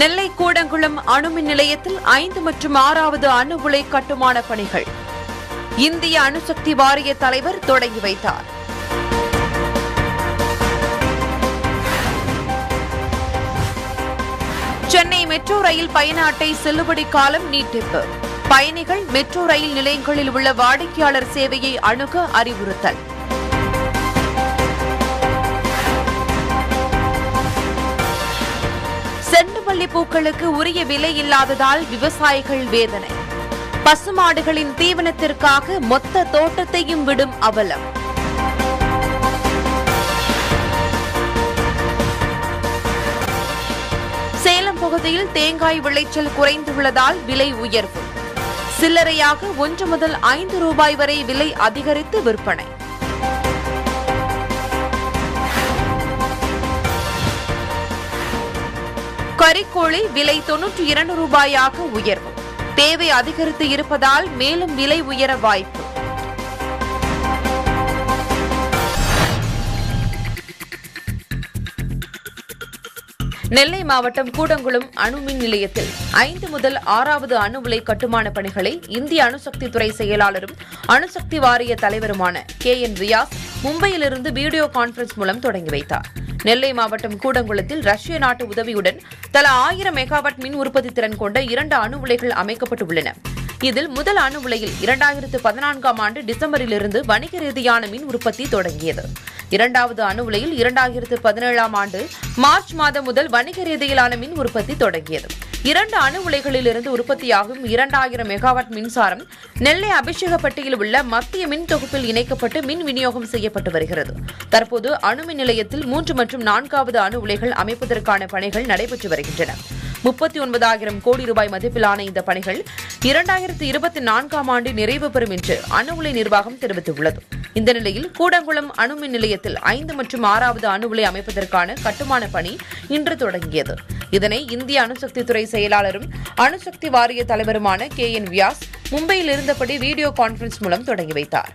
நெல்லை கூடங்குளம் அணுமின் நிலையத்தில் ஐந்து மற்றும் ஆறாவது அணு உலை கட்டுமான பணிகள் இந்திய அணுசக்தி வாரிய தலைவர் தொடங்கி வைத்தார் சென்னை மெட்ரோ ரயில் பயண அட்டை செல்லுபடி காலம் நீட்டிப்பு பயணிகள் மெட்ரோ ரயில் நிலையங்களில் உள்ள வாடிக்கையாளர் சேவையை அணுக அறிவுறுத்தல் செண்டுமல்லி பூக்களுக்கு உரிய விலை இல்லாததால் விவசாயிகள் வேதனை பசுமாடுகளின் தீவனத்திற்காக மொத்த தோட்டத்தையும் விடும் அவலம் சேலம் பகுதியில் தேங்காய் விளைச்சல் குறைந்துள்ளதால் விலை உயர்வு சில்லறையாக ஒன்று முதல் ஐந்து ரூபாய் வரை விலை அதிகரித்து விற்பனை கறிக்கோழி விலை தொன்னூற்றி இரண்டு ரூபாயாக உயர்வு தேவை அதிகரித்து இருப்பதால் மேலும் விலை உயர வாய்ப்பு நெல்லை மாவட்டம் கூடங்குளம் அணுமின் நிலையத்தில் ஐந்து முதல் ஆறாவது அணு உலை கட்டுமான பணிகளை இந்திய அணுசக்தி துறை செயலாளரும் அணுசக்தி வாரிய தலைவருமான கே என் ரியாஸ் மும்பையிலிருந்து வீடியோ கான்பரன்ஸ் மூலம் தொடங்கி வைத்தார் நெல்லை மாவட்டம் கூடங்குளத்தில் ரஷ்ய நாட்டு உதவியுடன் தலா ஆயிரம் மெகாவாட் மின் உற்பத்தி திறன் கொண்ட இரண்டு அணு உலைகள் அமைக்கப்பட்டுள்ளன இதில் முதல் அணு உலையில் இரண்டாயிரத்து பதினான்காம் ஆண்டு டிசம்பரிலிருந்து வணிக ரீதியான மின் உற்பத்தி தொடங்கியது இரண்டாவது அணு உலையில் இரண்டாயிரத்து பதினேழாம் ஆண்டு மார்ச் மாதம் முதல் வணிக ரீதியிலான மின் உற்பத்தி தொடங்கியது இரண்டு அணு உலைகளிலிருந்து உற்பத்தியாகும் இரண்டாயிரம் மெகாவாட் மின்சாரம் நெல்லை அபிஷேகப்பட்டியில் உள்ள மத்திய மின் தொகுப்பில் இணைக்கப்பட்டு மின் விநியோகம் செய்யப்பட்டு வருகிறது தற்போது அணுமின் நிலையத்தில் மூன்று மற்றும் நான்காவது அணு உலைகள் அமைப்பதற்கான பணிகள் நடைபெற்று வருகின்றன முப்பத்தி ஒன்பதாயிரம் கோடி ரூபாய் மதிப்பிலான இந்த பணிகள் இரண்டாயிரத்து இருபத்தி நான்காம் ஆண்டு நிறைவு பெறும் என்று அணு உலை நிர்வாகம் தெரிவித்துள்ளது இந்த நிலையில் கூடங்குளம் அணுமின் நிலையத்தில் ஐந்து மற்றும் ஆறாவது அணு உலை அமைப்பதற்கான கட்டுமான பணி இன்று தொடங்கியது இதனை இந்திய அணுசக்தி துறை செயலாளரும் அணுசக்தி வாரிய தலைவருமான கே என் வியாஸ் மும்பையில் இருந்தபடி வீடியோ கான்பரன்ஸ் மூலம் தொடங்கி வைத்தார்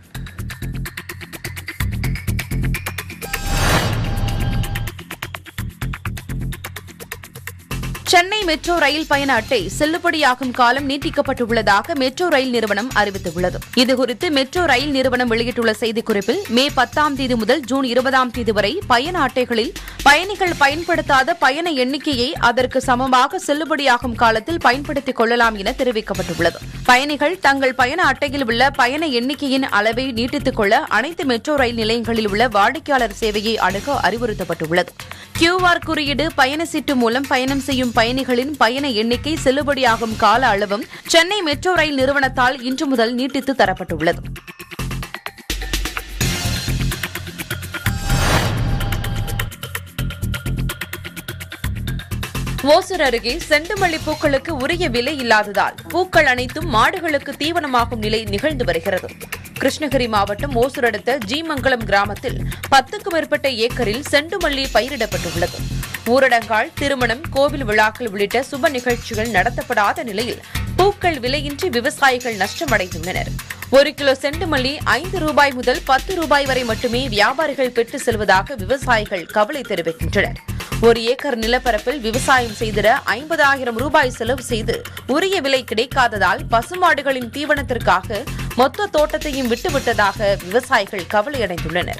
சென்னை மெட்ரோ ரயில் பயண அட்டை செல்லுபடியாகும் காலம் நீட்டிக்கப்பட்டுள்ளதாக மெட்ரோ ரயில் நிறுவனம் அறிவித்துள்ளது இதுகுறித்து மெட்ரோ ரயில் நிறுவனம் வெளியிட்டுள்ள செய்திக்குறிப்பில் மே பத்தாம் தேதி முதல் ஜூன் இருபதாம் தேதி வரை பயண அட்டைகளில் பயணிகள் பயன்படுத்தாத பயண எண்ணிக்கையை அதற்கு சமமாக செல்லுபடியாகும் காலத்தில் பயன்படுத்திக் கொள்ளலாம் என தெரிவிக்கப்பட்டுள்ளது பயணிகள் தங்கள் பயண அட்டையில் உள்ள பயண எண்ணிக்கையின் அளவை நீட்டித்துக் கொள்ள அனைத்து மெட்ரோ ரயில் நிலையங்களில் உள்ள வாடிக்கையாளர் சேவையை அணுக அறிவுறுத்தப்பட்டுள்ளது கியூஆர் குறியீடு பயண சீட்டு மூலம் பயணம் செய்யும் பயணிகளின் பயண எண்ணிக்கை செல்லுபடியாகும் கால அளவும் சென்னை மெட்ரோ ரயில் நிறுவனத்தால் இன்று முதல் நீட்டித்து தரப்பட்டுள்ளது ஓசூர் அருகே செண்டுமல்லி பூக்களுக்கு உரிய விலை இல்லாததால் பூக்கள் அனைத்தும் மாடுகளுக்கு தீவனமாகும் நிலை நிகழ்ந்து வருகிறது கிருஷ்ணகிரி மாவட்டம் ஓசூர் அடுத்த ஜீமங்கலம் கிராமத்தில் பத்துக்கும் மேற்பட்ட ஏக்கரில் செண்டுமல்லி பயிரிடப்பட்டுள்ளது ஊரடங்கால் திருமணம் கோவில் விழாக்கள் உள்ளிட்ட சுப நிகழ்ச்சிகள் நடத்தப்படாத நிலையில் பூக்கள் விலையின்றி விவசாயிகள் நஷ்டமடைந்துள்ளனர் ஒரு கிலோ செண்டுமல்லி ஐந்து ரூபாய் முதல் பத்து ரூபாய் வரை மட்டுமே வியாபாரிகள் பெற்று செல்வதாக விவசாயிகள் கவலை தெரிவிக்கின்றனர் ஒரு ஏக்கர் நிலப்பரப்பில் விவசாயம் செய்திட ஐம்பதாயிரம் ரூபாய் செலவு செய்து உரிய விலை கிடைக்காததால் பசுமாடுகளின் தீவனத்திற்காக மொத்த தோட்டத்தையும் விட்டுவிட்டதாக விவசாயிகள் கவலையடைந்துள்ளனர்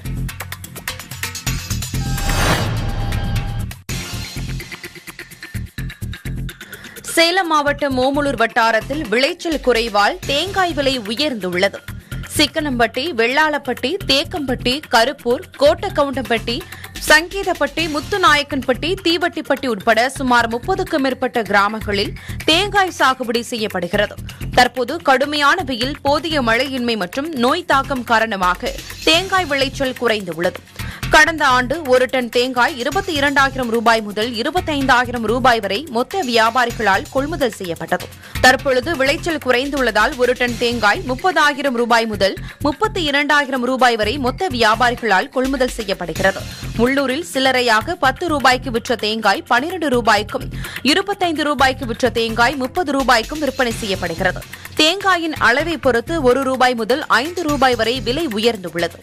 சேலம் மாவட்டம் ஓமலூர் வட்டாரத்தில் விளைச்சல் குறைவால் தேங்காய் விலை உயர்ந்துள்ளது சிக்கனம்பட்டி வெள்ளாளப்பட்டி தேக்கம்பட்டி கருப்பூர் கோட்டக்கவுண்டம்பட்டி சங்கீதப்பட்டி முத்துநாயக்கன்பட்டி தீவட்டிப்பட்டி உட்பட சுமார் முப்பதுக்கும் மேற்பட்ட கிராமங்களில் தேங்காய் சாகுபடி செய்யப்படுகிறது தற்போது கடுமையான வெயில் போதிய மழையின்மை மற்றும் நோய் தாக்கம் காரணமாக தேங்காய் விளைச்சல் குறைந்துள்ளது கடந்த ஆண்டு ஒரு டன் தேங்காய் இருபத்தி இரண்டாயிரம் ரூபாய் முதல் இருபத்தைந்தாயிரம் ரூபாய் வரை மொத்த வியாபாரிகளால் கொள்முதல் செய்யப்பட்டது தற்பொழுது விளைச்சல் குறைந்துள்ளதால் ஒரு டன் தேங்காய் முப்பதாயிரம் ரூபாய் முதல் முப்பத்தி இரண்டாயிரம் ரூபாய் வரை மொத்த வியாபாரிகளால் கொள்முதல் செய்யப்படுகிறது உள்ளூரில் சில்லறையாக பத்து ரூபாய்க்கு விற்ற தேங்காய் பனிரண்டு ரூபாய்க்கும் இருபத்தைந்து ரூபாய்க்கு விற்ற தேங்காய் முப்பது ரூபாய்க்கும் விற்பனை செய்யப்படுகிறது தேங்காயின் அளவை பொறுத்து ஒரு ரூபாய் முதல் ஐந்து ரூபாய் வரை விலை உயர்ந்துள்ளது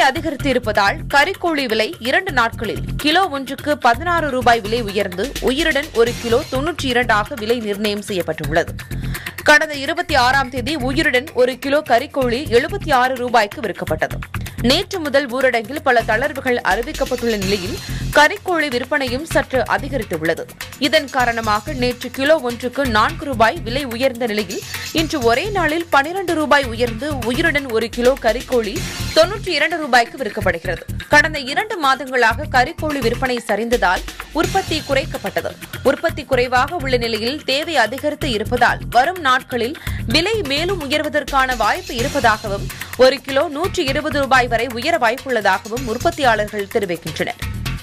அதிகரித்து இருப்பதால் கறிக்கோழி விலை இரண்டு நாட்களில் கிலோ ஒன்றுக்கு பதினாறு ரூபாய் விலை உயர்ந்து உயிருடன் ஒரு கிலோ தொன்னூற்றி இரண்டாக விலை நிர்ணயம் செய்யப்பட்டுள்ளது கடந்த இருபத்தி ஆறாம் தேதி உயிருடன் ஒரு கிலோ கறிக்கோழி எழுபத்தி ஆறு ரூபாய்க்கு விற்கப்பட்டது நேற்று முதல் ஊரடங்கில் பல தளர்வுகள் அறிவிக்கப்பட்டுள்ள நிலையில் கறிக்கோழி விற்பனையும் சற்று அதிகரித்துள்ளது இதன் காரணமாக நேற்று கிலோ ஒன்றுக்கு நான்கு ரூபாய் விலை உயர்ந்த நிலையில் இன்று ஒரே நாளில் பனிரண்டு ரூபாய் உயர்ந்து உயிருடன் ஒரு கிலோ கறிக்கோழி தொன்னூற்றி இரண்டு ரூபாய்க்கு விற்கப்படுகிறது கடந்த இரண்டு மாதங்களாக கறிக்கோழி விற்பனை சரிந்ததால் உற்பத்தி குறைக்கப்பட்டது உற்பத்தி குறைவாக உள்ள நிலையில் தேவை அதிகரித்து இருப்பதால் வரும் நாட்களில் விலை மேலும் உயர்வதற்கான வாய்ப்பு இருப்பதாகவும் ஒரு கிலோ நூற்றி இருபது ரூபாய் வரை உயர வாய்ப்புள்ளதாகவும் உற்பத்தியாளர்கள் தெரிவிக்கின்றனர்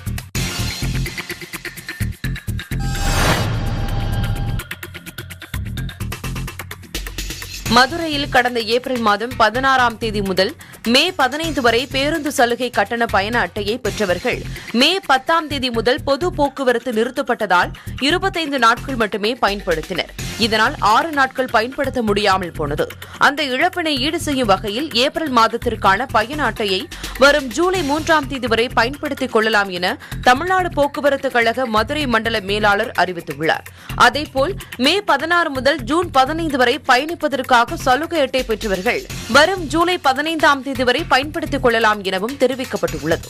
மதுரையில் கடந்த ஏப்ரல் மாதம் பதினாறாம் தேதி முதல் மே பதினைந்து வரை பேருந்து சலுகை கட்டண பயண அட்டையை பெற்றவர்கள் மே பத்தாம் தேதி முதல் பொது போக்குவரத்து நிறுத்தப்பட்டதால் இருபத்தைந்து நாட்கள் மட்டுமே பயன்படுத்தினர் இதனால் ஆறு நாட்கள் பயன்படுத்த முடியாமல் போனது அந்த இழப்பினை ஈடு செய்யும் வகையில் ஏப்ரல் மாதத்திற்கான பயண அட்டையை வரும் ஜூலை மூன்றாம் தேதி வரை பயன்படுத்திக் கொள்ளலாம் என தமிழ்நாடு போக்குவரத்து கழக மதுரை மண்டல மேலாளர் அறிவித்துள்ளார் அதேபோல் மே பதினாறு முதல் ஜூன் பதினைந்து வரை பயணிப்பதற்காக சலுகை அட்டை பெற்றவர்கள் வரும் ஜூலை பதினைந்தாம் தேதி வரை பயன்படுத்திக் கொள்ளலாம் எனவும் தெரிவிக்கப்பட்டுள்ளது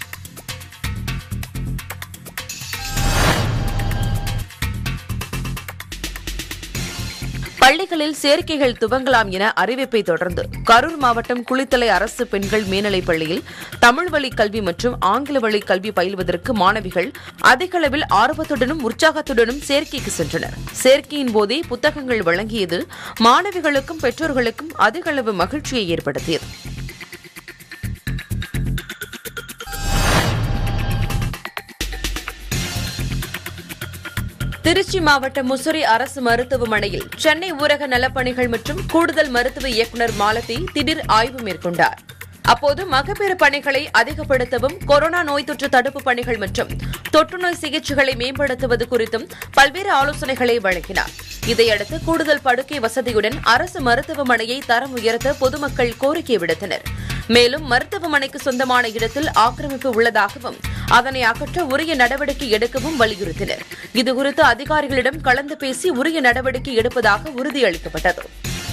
பள்ளிகளில் சேர்க்கைகள் துவங்கலாம் என அறிவிப்பை தொடர்ந்து கரூர் மாவட்டம் குளித்தலை அரசு பெண்கள் மேல்நிலைப் பள்ளியில் தமிழ் வழி கல்வி மற்றும் ஆங்கில வழி கல்வி பயில்வதற்கு மாணவிகள் அதிக அளவில் ஆர்வத்துடனும் உற்சாகத்துடனும் சேர்க்கைக்கு சென்றனர் சேர்க்கையின் போதே புத்தகங்கள் வழங்கியது மாணவிகளுக்கும் பெற்றோர்களுக்கும் அதிக அளவு மகிழ்ச்சியை ஏற்படுத்தியது திருச்சி மாவட்டம் முசிறி அரசு மருத்துவமனையில் சென்னை ஊரக நலப்பணிகள் மற்றும் கூடுதல் மருத்துவ இயக்குநர் மாலதி திடீர் ஆய்வு மேற்கொண்டார் அப்போது மகப்பேறு பணிகளை அதிகப்படுத்தவும் கொரோனா நோய் தொற்று தடுப்பு பணிகள் மற்றும் தொற்றுநோய் சிகிச்சைகளை மேம்படுத்துவது குறித்தும் பல்வேறு ஆலோசனைகளை வழங்கினார் இதையடுத்து கூடுதல் படுக்கை வசதியுடன் அரசு மருத்துவமனையை தரம் உயர்த்த பொதுமக்கள் கோரிக்கை விடுத்தனர் மேலும் மருத்துவமனைக்கு சொந்தமான இடத்தில் ஆக்கிரமிப்பு உள்ளதாகவும் அதனை அகற்ற உரிய நடவடிக்கை எடுக்கவும் வலியுறுத்தினர் இதுகுறித்து அதிகாரிகளிடம் கலந்து பேசி உரிய நடவடிக்கை எடுப்பதாக உறுதியளிக்கப்பட்டது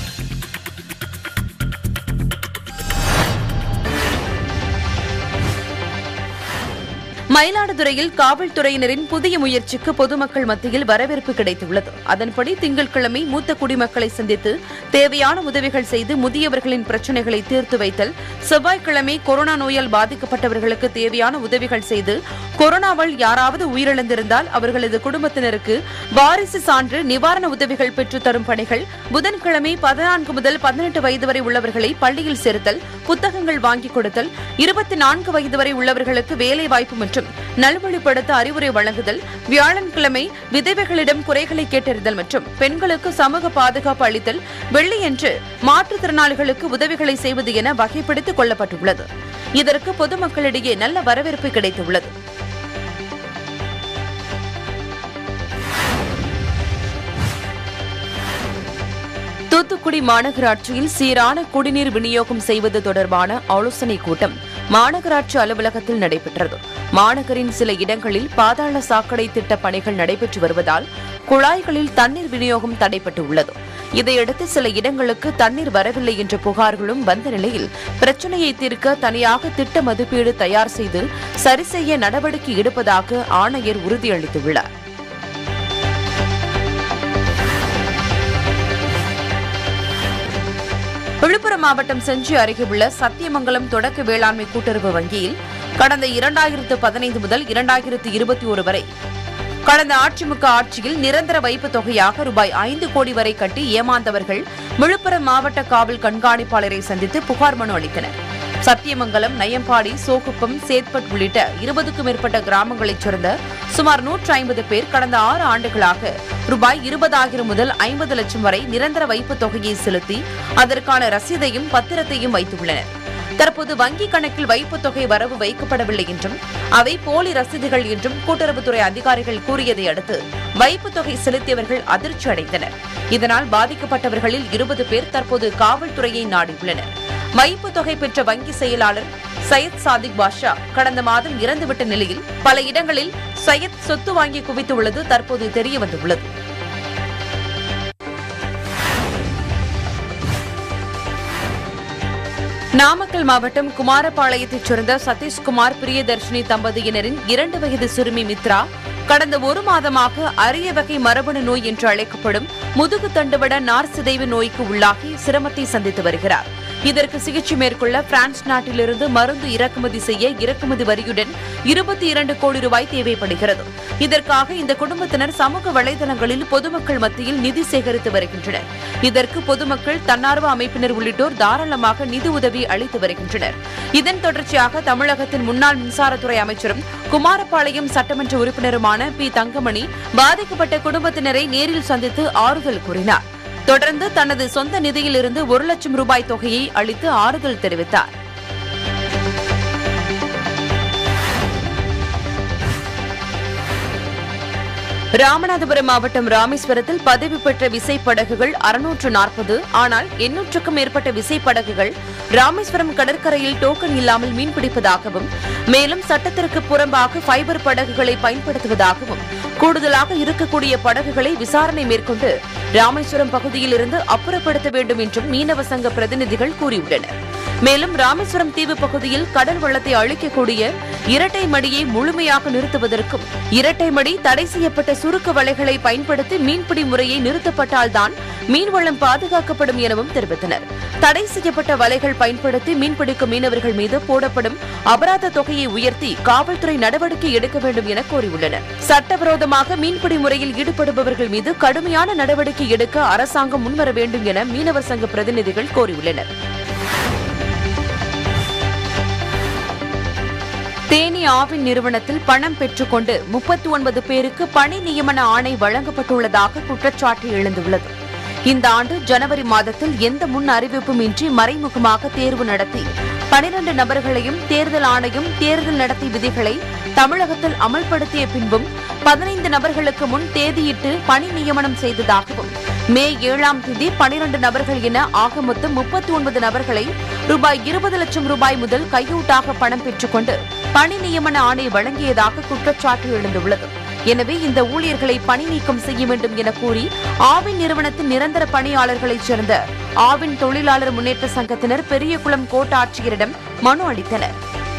மயிலாடுதுறையில் காவல்துறையினரின் புதிய முயற்சிக்கு பொதுமக்கள் மத்தியில் வரவேற்பு கிடைத்துள்ளது அதன்படி திங்கட்கிழமை மூத்த குடிமக்களை சந்தித்து தேவையான உதவிகள் செய்து முதியவர்களின் பிரச்சினைகளை தீர்த்து வைத்தல் செவ்வாய்க்கிழமை கொரோனா நோயால் பாதிக்கப்பட்டவர்களுக்கு தேவையான உதவிகள் செய்து கொரோனாவால் யாராவது உயிரிழந்திருந்தால் அவர்களது குடும்பத்தினருக்கு வாரிசு சான்று நிவாரண உதவிகள் பெற்றுத் தரும் பணிகள் புதன்கிழமை பதினான்கு முதல் பதினெட்டு வயது வரை உள்ளவர்களை பள்ளியில் சேர்த்தல் புத்தகங்கள் வாங்கிக் கொடுத்தல் இருபத்தி நான்கு வயது வரை உள்ளவர்களுக்கு வேலைவாய்ப்பு மற்றும் நல்வழிப்படுத்த அறிவுரை வழங்குதல் வியாழன்கிழமை விதவைகளிடம் குறைகளை கேட்டறிதல் மற்றும் பெண்களுக்கு சமூக பாதுகாப்பு அளித்தல் வெள்ளியன்று மாற்றுத்திறனாளிகளுக்கு உதவிகளை செய்வது என வகைப்படுத்திக் கொள்ளப்பட்டுள்ளது இதற்கு பொதுமக்களிடையே நல்ல வரவேற்பு கிடைத்துள்ளது தூத்துக்குடி மாநகராட்சியில் சீரான குடிநீர் விநியோகம் செய்வது தொடர்பான ஆலோசனைக் கூட்டம் மாநகராட்சி அலுவலகத்தில் நடைபெற்றது மாநகரின் சில இடங்களில் பாதாள சாக்கடை திட்ட பணிகள் நடைபெற்று வருவதால் குழாய்களில் தண்ணீர் விநியோகம் தடைப்பட்டு உள்ளது இதையடுத்து சில இடங்களுக்கு தண்ணீர் வரவில்லை என்ற புகார்களும் வந்த நிலையில் பிரச்சனையை தீர்க்க தனியாக திட்ட மதிப்பீடு தயார் செய்து சரி செய்ய நடவடிக்கை எடுப்பதாக ஆணையர் உறுதியளித்துள்ளார் விழுப்புரம் மாவட்டம் செஞ்சி அருகே உள்ள சத்தியமங்கலம் தொடக்க வேளாண்மை கூட்டுறவு வங்கியில் கடந்த இரண்டாயிரத்து பதினைந்து முதல் இரண்டாயிரத்து இருபத்தி ஒரு வரை கடந்த அதிமுக ஆட்சியில் நிரந்தர வைப்பு தொகையாக ரூபாய் ஐந்து கோடி வரை கட்டி ஏமாந்தவர்கள் விழுப்புரம் மாவட்ட காவல் கண்காணிப்பாளரை சந்தித்து புகார் மனு அளித்தனர் சத்தியமங்கலம் நயம்பாடி சோகுப்பம் சேத்பட் உள்ளிட்ட இருபதுக்கும் மேற்பட்ட கிராமங்களைச் சேர்ந்த சுமார் நூற்று ஐம்பது பேர் கடந்த ஆறு ஆண்டுகளாக ரூபாய் இருபதாயிரம் முதல் ஐம்பது லட்சம் வரை நிரந்தர வைப்பு தொகையை செலுத்தி அதற்கான ரசீதையும் பத்திரத்தையும் வைத்துள்ளனர் தற்போது வங்கிக் கணக்கில் வைப்புத் தொகை வரவு வைக்கப்படவில்லை என்றும் அவை போலி ரசீதுகள் என்றும் கூட்டுறவுத்துறை அதிகாரிகள் கூறியதை அடுத்து வைப்புத் தொகை செலுத்தியவர்கள் அதிர்ச்சி அடைந்தனர் இதனால் பாதிக்கப்பட்டவர்களில் இருபது பேர் தற்போது காவல்துறையை நாடியுள்ளனர் வைப்பு தொகை பெற்ற வங்கி செயலாளர் சையத் சாதிக் பாஷா கடந்த மாதம் இறந்துவிட்ட நிலையில் பல இடங்களில் சையத் சொத்து வாங்கி குவித்துள்ளது தற்போது தெரியவந்துள்ளது நாமக்கல் மாவட்டம் குமாரபாளையத்தைச் சேர்ந்த சதீஷ்குமார் பிரியதர்ஷினி தம்பதியினரின் இரண்டு வயது சிறுமி மித்ரா கடந்த ஒரு மாதமாக அரிய வகை மரபணு நோய் என்று அழைக்கப்படும் முதுகு தண்டுவட நார் சிதைவு நோய்க்கு உள்ளாகி சிரமத்தை சந்தித்து வருகிறார் இதற்கு சிகிச்சை மேற்கொள்ள பிரான்ஸ் நாட்டிலிருந்து மருந்து இறக்குமதி செய்ய இறக்குமதி வரியுடன் இருபத்தி இரண்டு கோடி ரூபாய் தேவைப்படுகிறது இதற்காக இந்த குடும்பத்தினர் சமூக வலைதளங்களில் பொதுமக்கள் மத்தியில் நிதி சேகரித்து வருகின்றனர் இதற்கு பொதுமக்கள் தன்னார்வ அமைப்பினர் உள்ளிட்டோர் தாராளமாக நிதி உதவி அளித்து வருகின்றனர் இதன் தொடர்ச்சியாக தமிழகத்தின் முன்னாள் மின்சாரத்துறை அமைச்சரும் குமாரபாளையம் சட்டமன்ற உறுப்பினருமான பி தங்கமணி பாதிக்கப்பட்ட குடும்பத்தினரை நேரில் சந்தித்து ஆறுதல் கூறினார் தொடர்ந்து தனது சொந்த நிதியிலிருந்து ஒரு லட்சம் ரூபாய் தொகையை அளித்து ஆறுதல் தெரிவித்தார் ராமநாதபுரம் மாவட்டம் ராமேஸ்வரத்தில் பதிவு பெற்ற விசைப்படகுகள் அறுநூற்று நாற்பது ஆனால் எண்ணூற்றுக்கும் மேற்பட்ட விசைப்படகுகள் ராமேஸ்வரம் கடற்கரையில் டோக்கன் இல்லாமல் மீன்பிடிப்பதாகவும் மேலும் சட்டத்திற்கு புறம்பாக ஃபைபர் படகுகளை பயன்படுத்துவதாகவும் கூடுதலாக இருக்கக்கூடிய படகுகளை விசாரணை மேற்கொண்டு ராமேஸ்வரம் பகுதியில் இருந்து அப்புறப்படுத்த வேண்டும் என்றும் மீனவ சங்க பிரதிநிதிகள் கூறியுள்ளனர் மேலும் ராமேஸ்வரம் தீவு பகுதியில் கடல் வளத்தை அழிக்கக்கூடிய இரட்டை மடியை முழுமையாக நிறுத்துவதற்கும் இரட்டை மடி தடை செய்யப்பட்ட சுருக்க வலைகளை பயன்படுத்தி மீன்பிடி முறையை நிறுத்தப்பட்டால்தான் மீன்வளம் பாதுகாக்கப்படும் எனவும் தெரிவித்தனர் தடை செய்யப்பட்ட வலைகள் பயன்படுத்தி மீன்பிடிக்கும் மீனவர்கள் மீது போடப்படும் அபராத தொகையை உயர்த்தி காவல்துறை நடவடிக்கை எடுக்க வேண்டும் என கோரியுள்ளனர் சட்டவிரோதமாக மீன்பிடி முறையில் ஈடுபடுபவர்கள் மீது கடுமையான நடவடிக்கை எடுக்க அரசாங்கம் முன்வர வேண்டும் என மீனவர் சங்க பிரதிநிதிகள் கோரியுள்ளனர் தேனி ஆவின் நிறுவனத்தில் பணம் பெற்றுக்கொண்டு முப்பத்தி ஒன்பது பேருக்கு பணி நியமன ஆணை வழங்கப்பட்டுள்ளதாக குற்றச்சாட்டு எழுந்துள்ளது இந்த ஆண்டு ஜனவரி மாதத்தில் எந்த முன் அறிவிப்பும் இன்றி மறைமுகமாக தேர்வு நடத்தி பனிரண்டு நபர்களையும் தேர்தல் ஆணையம் தேர்தல் நடத்தை விதிகளை தமிழகத்தில் அமல்படுத்திய பின்பும் பதினைந்து நபர்களுக்கு முன் தேதியிட்டு பணி நியமனம் செய்ததாகவும் மே ஏழாம் தேதி பனிரண்டு நபர்கள் என ஆக மொத்தம் முப்பத்தி ஒன்பது நபர்களை ரூபாய் இருபது லட்சம் ரூபாய் முதல் கையூட்டாக பணம் பெற்றுக்கொண்டு பணி நியமன ஆணை வழங்கியதாக குற்றச்சாட்டு எழுந்துள்ளது எனவே இந்த ஊழியர்களை பணி நீக்கம் செய்ய வேண்டும் என கூறி ஆவின் நிறுவனத்தின் நிரந்தர பணியாளர்களைச் சேர்ந்த ஆவின் தொழிலாளர் முன்னேற்ற சங்கத்தினர் பெரியகுளம் கோட்டாட்சியரிடம் மனு அளித்தனர்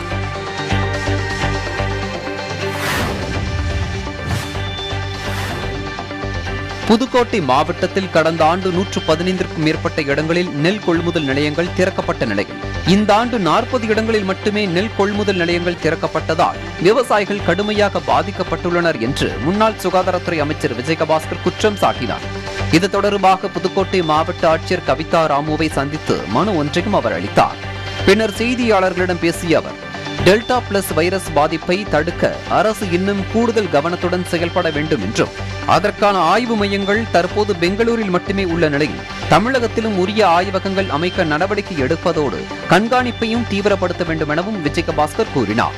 புதுக்கோட்டை மாவட்டத்தில் கடந்த ஆண்டு நூற்று பதினைந்திற்கும் மேற்பட்ட இடங்களில் நெல் கொள்முதல் நிலையங்கள் திறக்கப்பட்ட நிலையில் இந்த ஆண்டு நாற்பது இடங்களில் மட்டுமே நெல் கொள்முதல் நிலையங்கள் திறக்கப்பட்டதால் விவசாயிகள் கடுமையாக பாதிக்கப்பட்டுள்ளனர் என்று முன்னாள் சுகாதாரத்துறை அமைச்சர் விஜயபாஸ்கர் குற்றம் சாட்டினார் இது தொடர்பாக புதுக்கோட்டை மாவட்ட ஆட்சியர் கவிதா ராமுவை சந்தித்து மனு ஒன்றையும் அவர் அளித்தார் பின்னர் செய்தியாளர்களிடம் பேசிய அவர் டெல்டா பிளஸ் வைரஸ் பாதிப்பை தடுக்க அரசு இன்னும் கூடுதல் கவனத்துடன் செயல்பட வேண்டும் என்றும் அதற்கான ஆய்வு மையங்கள் தற்போது பெங்களூரில் மட்டுமே உள்ள நிலையில் தமிழகத்திலும் உரிய ஆய்வகங்கள் அமைக்க நடவடிக்கை எடுப்பதோடு கண்காணிப்பையும் தீவிரப்படுத்த வேண்டும் எனவும் விஜயபாஸ்கர் கூறினார்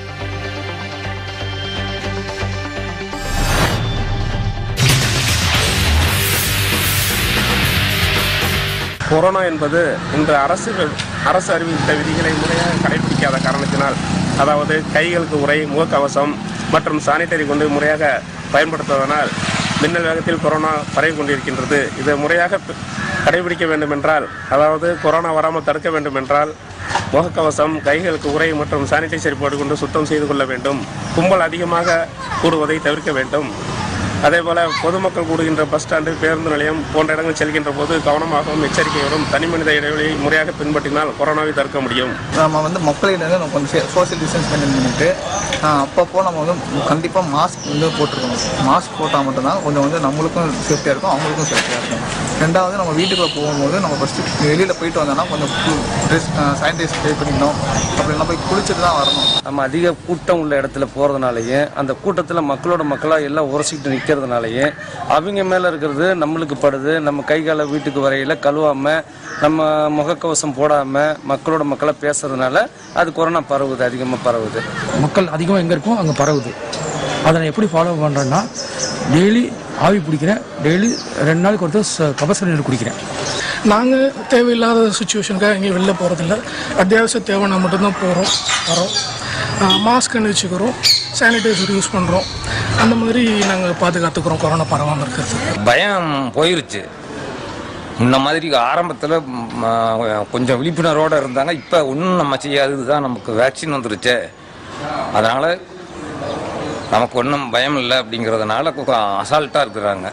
கொரோனா என்பது இன்று அரசு அரசு அறிவித்த விதிகளை முறையாக கடைபிடிக்காத காரணத்தினால் அதாவது கைகளுக்கு உரை முகக்கவசம் மற்றும் சானிட்டரி கொண்டு முறையாக பயன்படுத்துவதனால் மின்னல் வேகத்தில் கொரோனா பரவி கொண்டிருக்கின்றது இதை முறையாக ப- கடைபிடிக்க வேண்டும் என்றால் அதாவது கொரோனா வராமல் தடுக்க வேண்டும் என்றால் முகக்கவசம் கைகளுக்கு உரை மற்றும் சானிடைசர் போட்டுக்கொண்டு சுத்தம் செய்து கொள்ள வேண்டும் கும்பல் அதிகமாக கூடுவதை தவிர்க்க வேண்டும் அதேபோல பொதுமக்கள் கூடுகின்ற பஸ் ஸ்டாண்டு பேருந்து நிலையம் போன்ற இடங்கள் செல்கின்ற போது கவனமாகவும் எச்சரிக்கையோடும் தனி மனித இடைவெளியை முறையாக பின்பற்றினால் கொரோனாவை தடுக்க முடியும் நம்ம வந்து மக்களிடம் நம்ம கொஞ்சம் சோஷியல் டிஸ்டன்ஸ் மெயின்டைன் பண்ணிட்டு ஆஹ், அப்பப்போ நம்ம வந்து கண்டிப்பாக மாஸ்க் வந்து போட்டுருக்கணும் மாஸ்க் போட்டால் மட்டும்தான் கொஞ்சம் வந்து நம்மளுக்கும் சேஃப்டியாக இருக்கும் அவங்களுக்கும் சேஃப்டியாக இருக்கும் ரெண்டாவது நம்ம வீட்டுக்குள்ளே போகும்போது நம்ம ஃபஸ்ட்டு வெளியில் போயிட்டு வந்தோம்னா கொஞ்சம் ட்ரெஸ் சானிடைஸ் பே பண்ணிக்கணும் அப்படின்னா போய் குளிச்சுட்டு தான் வரணும் நம்ம அதிக கூட்டம் உள்ள இடத்துல போகிறதுனாலையும் அந்த கூட்டத்தில் மக்களோட மக்களாக எல்லாம் உரசிக்கிட்டு நிற்கிறதுனாலையும் அவங்க மேலே இருக்கிறது நம்மளுக்கு படுது நம்ம கை காலை வீட்டுக்கு வரையில் கழுவாமல் நம்ம முகக்கவசம் போடாமல் மக்களோட மக்களாக பேசுறதுனால அது கொரோனா பரவுது அதிகமாக பரவுது மக்கள் அதிகமாக எங்கே இருக்கோ அங்கே பரவுது அதை நான் எப்படி ஃபாலோ பண்ணுறேன்னா டெய்லி ஆவி பிடிக்கிறேன் டெய்லி ரெண்டு நாளைக்கு ஒருத்தர் ச- கபசுர நீர் குடிக்கிறேன் நாங்கள் தேவையில்லாத சுச்சுவேஷனுக்காக எங்கேயும் வெளில போகிறதில்ல அத்தியாவசிய தேவைன்னா மட்டும்தான் போகிறோம் வரோம் மாஸ்க் அணிச்சுக்கிறோம் சானிடைசர் யூஸ் பண்ணுறோம் அந்த மாதிரி நாங்கள் பாதுகாத்துக்கிறோம் கொரோனா பரவாமல் இருக்கிறது பயம் போயிருச்சு முன்ன மாதிரி ஆரம்பத்தில் கொஞ்சம் விழிப்புணர்வோடு இருந்தாங்க இப்போ ஒன்றும் நம்ம செய்யாதது தான் நமக்கு வேக்சின் வந்துருச்சே அதனால் நமக்கு ஒன்றும் பயம் இல்லை அப்படிங்கிறதுனால அசால்ட்டாக இருக்கிறாங்க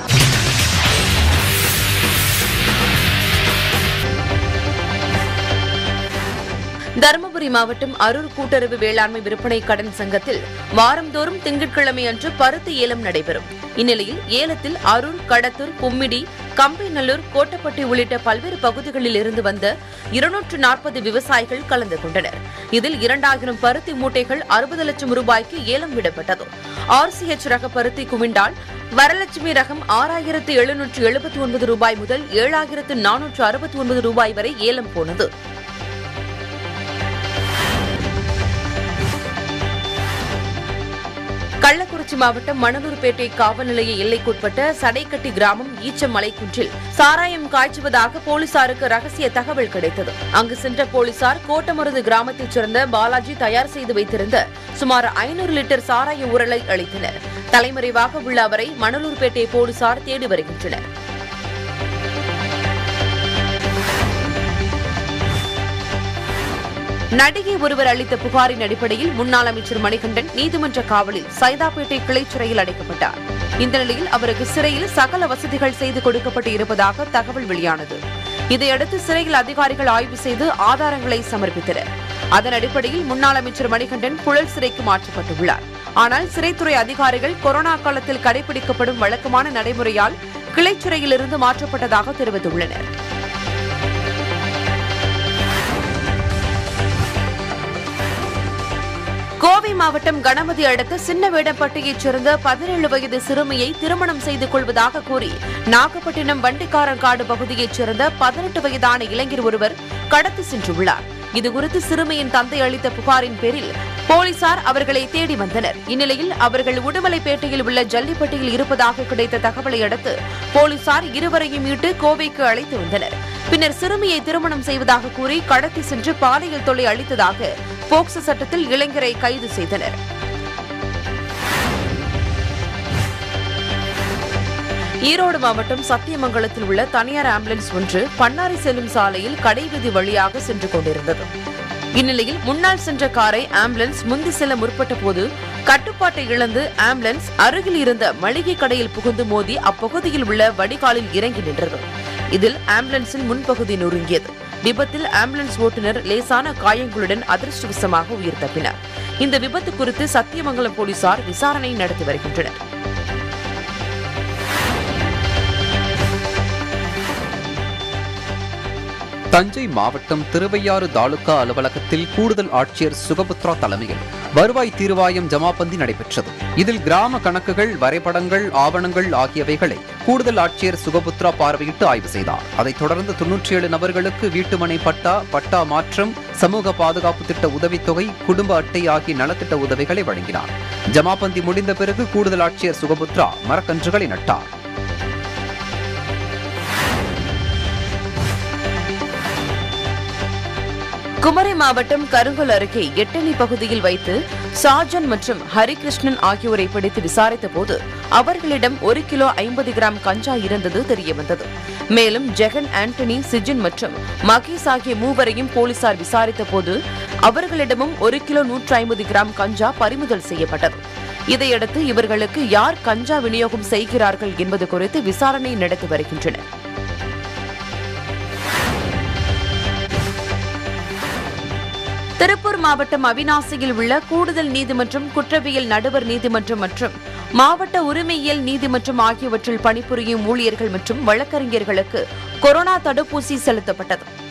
தருமபுரி மாவட்டம் அரூர் கூட்டுறவு வேளாண்மை விற்பனை கடன் சங்கத்தில் வாரந்தோறும் திங்கட்கிழமை அன்று பருத்தி ஏலம் நடைபெறும் இந்நிலையில் ஏலத்தில் அரூர் கடத்தூர் கும்மிடி கம்பைநல்லூர் கோட்டப்பட்டி உள்ளிட்ட பல்வேறு பகுதிகளில் இருந்து வந்த இருநூற்று நாற்பது விவசாயிகள் கலந்து கொண்டனர் இதில் இரண்டாயிரம் பருத்தி மூட்டைகள் அறுபது லட்சம் ரூபாய்க்கு ஏலம் விடப்பட்டது ஆர்சிஎச் ரக பருத்தி குவிண்டால் வரலட்சுமி ரகம் ஆறாயிரத்து எழுநூற்று எழுபத்தி ஒன்பது ரூபாய் முதல் ஏழாயிரத்து நானூற்று அறுபத்தி ஒன்பது ரூபாய் வரை ஏலம் போனது கள்ளக்குறிச்சி மாவட்டம் மணலூர்பேட்டை காவல் நிலைய எல்லைக்குட்பட்ட சடைக்கட்டி கிராமம் ஈச்சம் மலைக்குன்றில் சாராயம் காய்ச்சுவதாக போலீசாருக்கு ரகசிய தகவல் கிடைத்தது அங்கு சென்ற போலீசார் கோட்டமருது கிராமத்தைச் சேர்ந்த பாலாஜி தயார் செய்து வைத்திருந்த சுமார் ஐநூறு லிட்டர் சாராய உரலை அளித்தனர் தலைமறைவாக உள்ள அவரை மணலூர்பேட்டை போலீசார் தேடி வருகின்றனர் நடிகை ஒருவர் அளித்த புகாரின் அடிப்படையில் முன்னாள் அமைச்சர் மணிகண்டன் நீதிமன்ற காவலில் சைதாப்பேட்டை கிளை சிறையில் அடைக்கப்பட்டார் இந்த நிலையில் அவருக்கு சிறையில் சகல வசதிகள் செய்து கொடுக்கப்பட்டு இருப்பதாக தகவல் வெளியானது இதையடுத்து சிறையில் அதிகாரிகள் ஆய்வு செய்து ஆதாரங்களை சமர்ப்பித்தனர் அதன் அடிப்படையில் முன்னாள் அமைச்சர் மணிகண்டன் புழல் சிறைக்கு மாற்றப்பட்டுள்ளார் ஆனால் சிறைத்துறை அதிகாரிகள் கொரோனா காலத்தில் கடைபிடிக்கப்படும் வழக்கமான நடைமுறையால் கிளைச்சிறையிலிருந்து மாற்றப்பட்டதாக தெரிவித்துள்ளனர் கோவை மாவட்டம் கணபதி அடுத்த சின்னவேடப்பட்டியைச் சேர்ந்த பதினேழு வயது சிறுமியை திருமணம் செய்து கொள்வதாக கூறி நாகப்பட்டினம் வண்டிக்காரங்காடு பகுதியைச் சேர்ந்த பதினெட்டு வயதான இளைஞர் ஒருவர் கடத்தி சென்றுள்ளார் இதுகுறித்து சிறுமியின் தந்தை அளித்த புகாரின் பேரில் போலீசார் அவர்களை தேடி வந்தனர் இந்நிலையில் அவர்கள் உடுமலைப்பேட்டையில் உள்ள ஜல்லிப்பட்டியில் இருப்பதாக கிடைத்த தகவலை அடுத்து போலீசார் இருவரையும் மீட்டு கோவைக்கு அழைத்து வந்தனர் பின்னர் சிறுமியை திருமணம் செய்வதாக கூறி கடத்தி சென்று பாலியல் தொல்லை அளித்ததாக போக்சோ சட்டத்தில் இளைஞரை கைது செய்தனர் ஈரோடு மாவட்டம் சத்தியமங்கலத்தில் உள்ள தனியார் ஆம்புலன்ஸ் ஒன்று பன்னாரி செல்லும் சாலையில் கடைவீதி வழியாக சென்று கொண்டிருந்தது இந்நிலையில் முன்னால் சென்ற காரை ஆம்புலன்ஸ் முந்தி செல்ல முற்பட்ட போது கட்டுப்பாட்டை இழந்து ஆம்புலன்ஸ் அருகில் இருந்த மளிகை கடையில் புகுந்து மோதி அப்பகுதியில் உள்ள வடிகாலில் இறங்கி நின்றது இதில் ஆம்புலன்ஸின் முன்பகுதி நொறுங்கியது விபத்தில் ஆம்புலன்ஸ் ஓட்டுநர் லேசான காயங்களுடன் அதிர்ஷ்டவசமாக உயிர் தப்பினார் இந்த விபத்து குறித்து சத்தியமங்கலம் போலீசார் விசாரணை நடத்தி வருகின்றனர் தஞ்சை மாவட்டம் திருவையாறு தாலுகா அலுவலகத்தில் கூடுதல் ஆட்சியர் சுகபுத்ரா தலைமையில் வருவாய் தீர்வாயம் ஜமாபந்தி நடைபெற்றது இதில் கிராம கணக்குகள் வரைபடங்கள் ஆவணங்கள் ஆகியவைகளை கூடுதல் ஆட்சியர் சுகபுத்ரா பார்வையிட்டு ஆய்வு செய்தார் அதைத் தொடர்ந்து தொன்னூற்றி ஏழு நபர்களுக்கு வீட்டுமனை பட்டா பட்டா மாற்றம் சமூக பாதுகாப்பு திட்ட உதவித்தொகை குடும்ப அட்டை ஆகிய நலத்திட்ட உதவிகளை வழங்கினார் ஜமாபந்தி முடிந்த பிறகு கூடுதல் ஆட்சியர் சுகபுத்ரா மரக்கன்றுகளை நட்டார் குமரி மாவட்டம் கருங்கல் அருகே எட்டணி பகுதியில் வைத்து சாஜன் மற்றும் ஹரிகிருஷ்ணன் ஆகியோரை பிடித்து விசாரித்த போது அவர்களிடம் ஒரு கிலோ ஐம்பது கிராம் கஞ்சா இருந்தது தெரியவந்தது மேலும் ஜெகன் ஆண்டனி சிஜின் மற்றும் மகேஷ் ஆகிய மூவரையும் போலீசார் விசாரித்த போது அவர்களிடமும் ஒரு கிலோ நூற்று ஐம்பது கிராம் கஞ்சா பறிமுதல் செய்யப்பட்டது இதையடுத்து இவர்களுக்கு யார் கஞ்சா விநியோகம் செய்கிறார்கள் என்பது குறித்து விசாரணை நடத்தி வருகின்றனர் திருப்பூர் மாவட்டம் அவினாசியில் உள்ள கூடுதல் நீதிமன்றம் குற்றவியல் நடுவர் நீதிமன்றம் மற்றும் மாவட்ட உரிமையியல் நீதிமன்றம் ஆகியவற்றில் பணிபுரியும் ஊழியர்கள் மற்றும் வழக்கறிஞர்களுக்கு கொரோனா தடுப்பூசி செலுத்தப்பட்டது